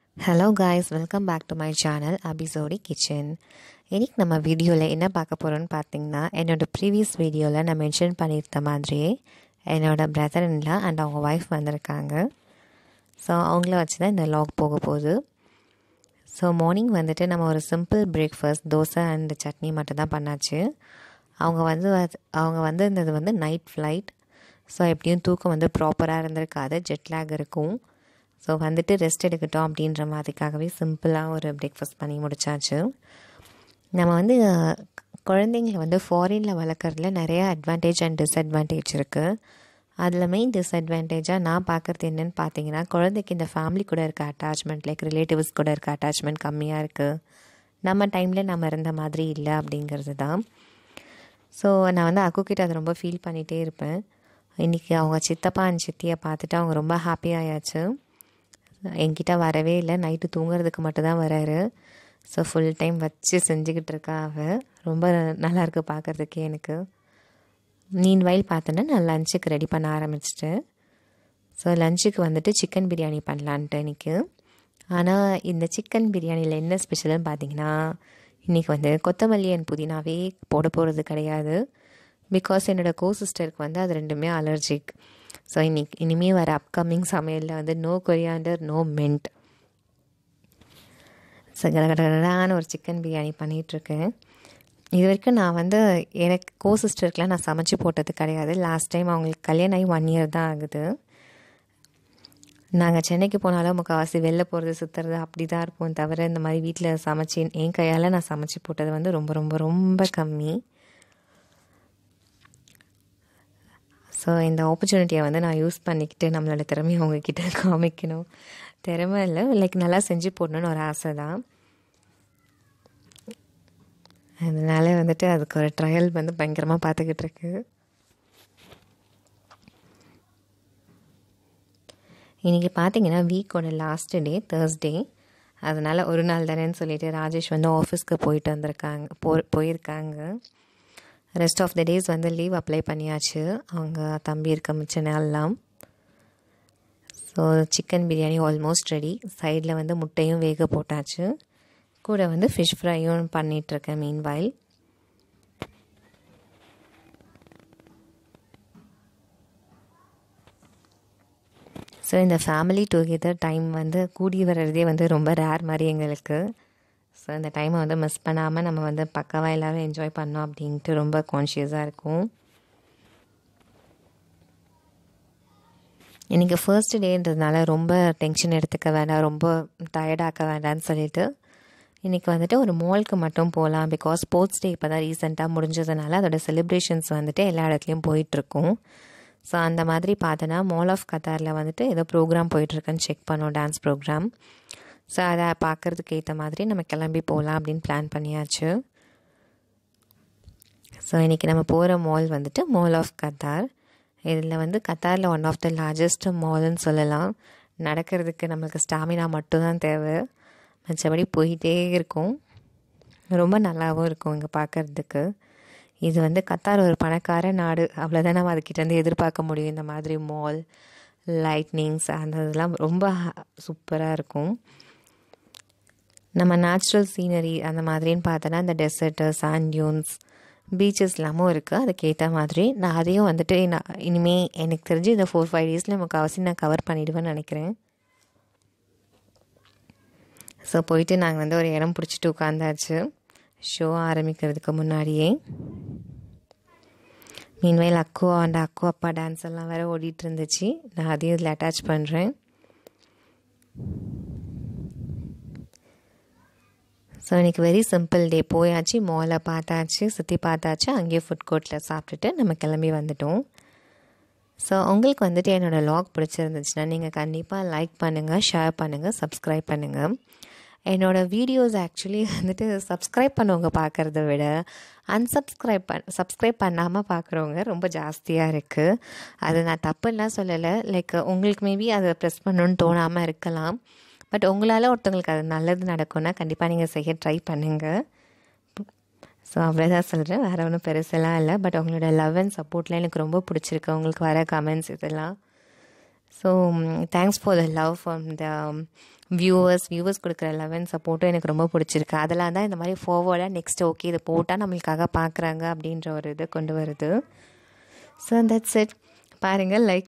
hello guys welcome back to my channel அபிசோடி kitchen இன்னைக்கு நம்ம வீடியோவில் என்ன பார்க்க போகிறோம்னு பார்த்தீங்கன்னா என்னோட ப்ரீவியஸ் வீடியோவில் நான் மென்ஷன் பண்ணியிருந்த மாதிரியே என்னோட பிரதர் இல்லா அண்ட் அவங்க ஒய்ஃப் வந்திருக்காங்க ஸோ அவங்கள வச்சு தான் இந்த லாக் போக போகுது ஸோ மார்னிங் வந்துட்டு நம்ம ஒரு simple breakfast dosa and chutney மட்டும் தான் பண்ணாச்சு அவங்க வந்து அது- அவங்க வந்து இருந்தது வந்து நைட் ஃப்ளைட் ஸோ எப்படியும் தூக்கம் வந்து ப்ராப்பராக இருந்திருக்காது ஜெட்லாக் இருக்கும் ஸோ வந்துட்டு ரெஸ்ட் எடுக்கட்டும் அப்படின்ற மாதிரிக்காகவே சிம்பிளாக ஒரு பிரேக்ஃபாஸ்ட் பண்ணி முடிச்சாச்சு நம்ம வந்து அஹ், குழந்தைங்கள வந்து ஃபாரினில் வளர்க்குறதுல நிறைய அட்வான்டேஜ் அண்ட் டிஸ்அட்வான்டேஜ் இருக்குது அதில் மெயின் டிஸ்அட்வான்டேஜாக நான் பார்க்குறது என்னன்னு பார்த்தீங்கன்னா குழந்தைக்கு இந்த ஃபேமிலி கூட இருக்க அட்டாச்மெண்ட் லைக் ரிலேட்டிவ்ஸ் கூட இருக்க அட்டாச்மெண்ட் கம்மியாக இருக்குது நம்ம டைமில் நம்ம இருந்த மாதிரி இல்லை அப்படிங்கிறது தான் ஸோ நான் வந்து அக்கு கிட்ட அதை ரொம்ப ஃபீல் பண்ணிகிட்டே இருப்பேன் இன்றைக்கி அவங்க சித்தப்பா அண்ட் சித்தியை பார்த்துட்டு அவங்க ரொம்ப ஹாப்பி ஆயாச்சு என்கிட்ட வரவே இல்லை நைட்டு தூங்குறதுக்கு மட்டும்தான் வராரு ஸோ ஃபுல் டைம் வச்சு செஞ்சுக்கிட்டு இருக்கா அவ ரொம்ப நல்லா இருக்கு பார்க்குறதுக்கே எனக்கு மீன் வயல் பார்த்தோன்னா நான் லஞ்சுக்கு ரெடி பண்ண ஆரம்பிச்சிட்டேன் ஸோ லஞ்சுக்கு வந்துட்டு சிக்கன் பிரியாணி பண்ணலான்ட்டு இன்னைக்கு ஆனால் இந்த சிக்கன் பிரியாணியில் என்ன ஸ்பெஷல்னு பார்த்தீங்கன்னா இன்றைக்கி வந்து கொத்தமல்லி அண்ட் புதினாவே போட போகிறது கிடையாது பிகாஸ் என்னோடய கோ சிஸ்டருக்கு வந்து அது ரெண்டுமே அலர்ஜிக் ஸோ இன்னைக்கு இனிமேல் வர அப்கமிங் சமையலில் வந்து no coriander no mint so கடகடகடான ஒரு சிக்கன் பிரியாணி பண்ணிகிட்ருக்கேன் இது வரைக்கும் நான் வந்து எனக்கு கோ சிஸ்டருக்குலாம் நான் சமைச்சு போட்டது கிடையாது லாஸ்ட் டைம் அவங்களுக்கு கல்யாணம் ஆகி ஒன் இயர் தான் ஆகுது நாங்கள் சென்னைக்கு போனாலும் முக்கால்வாசி வெளில போகிறது சுற்றுறது அப்படி தான் இருப்போம் தவிர இந்த மாதிரி வீட்டில் சமைச்சு என் கையால் நான் சமைச்சு போட்டது வந்து ரொம்ப ரொம்ப ரொம்ப கம்மி ஸோ இந்த ஆப்பர்ச்சுனிட்டியை வந்து நான் யூஸ் பண்ணிக்கிட்டு நம்மளோட திறமையை அவங்கக்கிட்ட காமிக்கணும் திறமை இல்லை லைக் நல்லா செஞ்சு போடணும்னு ஒரு ஆசை தான் அதனால வந்துட்டு அதுக்கு ஒரு ட்ரையல் வந்து பயங்கரமாக பார்த்துக்கிட்டு இருக்கு இன்றைக்கி பார்த்தீங்கன்னா வீக்கோட லாஸ்ட் டே தேர்ஸ்டே அதனால் ஒரு நாள் தானேன்னு சொல்லிட்டு ராஜேஷ் வந்து ஆஃபீஸ்க்கு போயிட்டு வந்திருக்காங்க போ போயிருக்காங்க ரெஸ்ட் ஆஃப் த டேஸ் வந்து லீவ் அப்ளை பண்ணியாச்சு அவங்க தம்பி இருக்க மிச்ச நாள்லாம் so chicken biryani almost ready சைடில் வந்து முட்டையும் வேக போட்டாச்சு கூட வந்து ஃபிஷ் ஃப்ரையும் பண்ணிகிட்ருக்கேன் மீன் வாயில் ஸோ இந்த ஃபேமிலி டுகெதர் டைம் வந்து கூடி வர்றதே வந்து ரொம்ப ரேர் மாதிரி எங்களுக்கு ஸோ இந்த டைமை வந்து மிஸ் பண்ணாமல் நம்ம வந்து பக்காவாக எல்லோரும் என்ஜாய் பண்ணோம் அப்படின்ட்டு ரொம்ப கான்ஷியஸாக இருக்கும் இன்றைக்கி ஃபர்ஸ்ட் டேன்றதுனால ரொம்ப டென்ஷன் எடுத்துக்க வேண்டாம் ரொம்ப டயர்டாக்க வேண்டாம்னு சொல்லிட்டு இன்றைக்கி வந்துட்டு ஒரு மால்க்கு மட்டும் போகலாம் பிகாஸ் ஸ்போர்ட்ஸ் டே இப்போ தான் ரீசெண்டாக முடிஞ்சதுனால அதோட செலிப்ரேஷன்ஸ் வந்துட்டு எல்லா இடத்துலையும் போயிட்டுருக்கும் ஸோ அந்த மாதிரி பார்த்தோன்னா மால் ஆஃப் கத்தாரில் வந்துட்டு ஏதோ ப்ரோக்ராம் போயிட்டுருக்குன்னு செக் பண்ணோம் டான்ஸ் ப்ரோக்ராம் ஸோ அதை பார்க்குறதுக்கு ஏற்ற மாதிரி நம்ம கிளம்பி போகலாம் அப்படின்னு பிளான் பண்ணியாச்சு ஸோ இன்றைக்கி நம்ம போகிற மால் வந்துட்டு மால் ஆஃப் கத்தார் இதில் வந்து கத்தாரில் ஒன் ஆஃப் த லார்ஜஸ்ட் மால்னு சொல்லலாம் நடக்கிறதுக்கு நம்மளுக்கு ஸ்டாமினா மட்டும்தான் தேவை மற்றபடி போயிட்டே இருக்கும் ரொம்ப நல்லாவும் இருக்கும் இங்கே பார்க்குறதுக்கு இது வந்து கத்தார் ஒரு பணக்கார நாடு அவ்வளோதான் நம்ம அதுக்கிட்டேருந்து எதிர்பார்க்க முடியும் இந்த மாதிரி மால் லைட்னிங்ஸ் அந்த இதெல்லாம் ரொம்ப சூப்பராக இருக்கும் நம்ம நேச்சுரல் சீனரி அந்த மாதிரின்னு பார்த்தோன்னா இந்த டெசர்ட்டு சாண்ட் டியூன்ஸ் பீச்சஸ் எல்லாமும் இருக்குது அதுக்கேற்ற மாதிரி நான் அதையும் வந்துட்டு நான் இனிமேல் எனக்கு தெரிஞ்சு இந்த ஃபோர் ஃபைவ் டேஸில் நமக்கு அவசியம் நான் கவர் பண்ணிவிடுவேன்னு நினைக்கிறேன் ஸோ போயிட்டு நாங்கள் வந்து ஒரு இடம் பிடிச்சிட்டு உட்காந்தாச்சு ஷோ ஆரம்பிக்கிறதுக்கு முன்னாடியே மீன்வேல் அக்கு அந்த அக்கு அப்பா டான்ஸ் எல்லாம் வேறு ஓடிட்டு இருந்துச்சு நான் அதையும் இதில் அட்டாச் பண்ணுறேன் ஸோ இன்றைக்கி வெரி சிம்பிள் டே போயாச்சு மாலை பார்த்தாச்சு சுற்றி பார்த்தாச்சு அங்கேயே ஃபுட் கோர்ட்டில் சாப்பிட்டுட்டு நம்ம கிளம்பி வந்துட்டோம் ஸோ உங்களுக்கு வந்துட்டு என்னோடய லாக் பிடிச்சிருந்துச்சுன்னா நீங்கள் கண்டிப்பாக லைக் பண்ணுங்கள் ஷேர் பண்ணுங்கள் சப்ஸ்கிரைப் பண்ணுங்கள் என்னோடய வீடியோஸ் ஆக்சுவலி வந்துட்டு சப்ஸ்கிரைப் பண்ணவங்க பார்க்குறத விட அன்சப்ஸ்கிரைப் பண் சப்ஸ்கிரைப் பண்ணாமல் பார்க்குறவங்க ரொம்ப ஜாஸ்தியாக இருக்குது அது நான் தப்புலாம் சொல்லலை லைக் உங்களுக்கு மேபி அதை ப்ரெஸ் பண்ணணுன்னு தோணாமல் இருக்கலாம் பட் உங்களால் ஒருத்தவங்களுக்கு அது நல்லது நடக்கும்னா கண்டிப்பாக நீங்கள் செய்ய ட்ரை பண்ணுங்கள் ஸோ அவ்வளோதான் சொல்கிறேன் வேறு ஒன்றும் பெருசெல்லாம் இல்லை பட் உங்களோட லவ் அண்ட் சப்போர்ட்லாம் எனக்கு ரொம்ப பிடிச்சிருக்கு உங்களுக்கு வர கமெண்ட்ஸ் இதெல்லாம் so thanks for the love from the viewers viewers கொடுக்குற லவ் அண்ட் சப்போர்ட்டும் எனக்கு ரொம்ப பிடிச்சிருக்கு அதெல்லாம் தான் இந்த மாதிரி ஃபார்வர்டாக நெக்ஸ்ட் ஓகே இதை போட்டால் நம்மளுக்காக பார்க்குறாங்க அப்படின்ற ஒரு இதை கொண்டு வருது ஸோ தட்ஸ் இட் பாருங்கள் லைக்